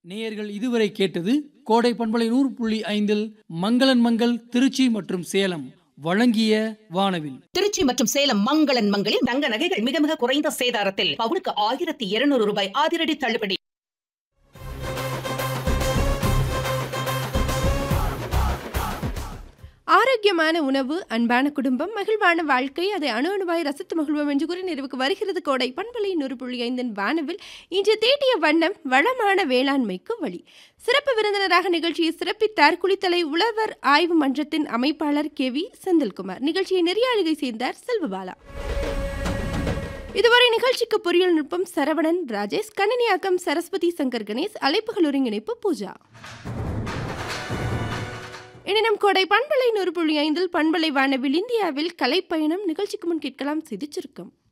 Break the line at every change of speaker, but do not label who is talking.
நேயர்கள் இதுவரை கேட்டது கோடை பண்பலை நூறு புள்ளி ஐந்தில் மங்களன் மங்கள் திருச்சி மற்றும் சேலம் வழங்கிய வானவில்
திருச்சி மற்றும் சேலம் மங்களன் மங்களில் தங்க நகைகள் மிக மிக குறைந்த சேதாரத்தில் பவுனுக்கு ஆயிரத்தி இருநூறு ரூபாய் அதிரடி தள்ளுபடி
ஆரோக்கியமான உணவு அன்பான குடும்பம் மகிழ்வான வாழ்க்கை அதை அணு அணுவாய் ரசித்து மகிழ்வோம் என்று கூறி நிறைவுக்கு வருகிறது கோடை பண்பலை நூறு புள்ளி ஐந்தின் வானவில் இன்று தீட்டிய வண்ணம் வளமான வேளாண்மைக்கு வழி சிறப்பு விருந்தினராக நிகழ்ச்சியை சிறப்பித்தார் குளித்தலை உழவர் ஆய்வு மன்றத்தின் அமைப்பாளர் கே வி செந்தில்குமார் நிகழ்ச்சியை நெறியாளுகை செய்தார் செல்வபாலா இதுவரை நிகழ்ச்சிக்கு பொறியியல் நுட்பம் சரவணன் ராஜேஷ் கணினியாக்கம் சரஸ்வதி சங்கர் கணேஷ் அழைப்புகள் ஒருங்கிணைப்பு பூஜா எனினும் கோடை பண்பலை நூறு புள்ளி ஐந்தில் பண்பலை வானவில் இந்தியாவில் கலைப்பயணம் நிகழ்ச்சிக்கு முன் கேட்கலாம் செய்திச் சுருக்கம்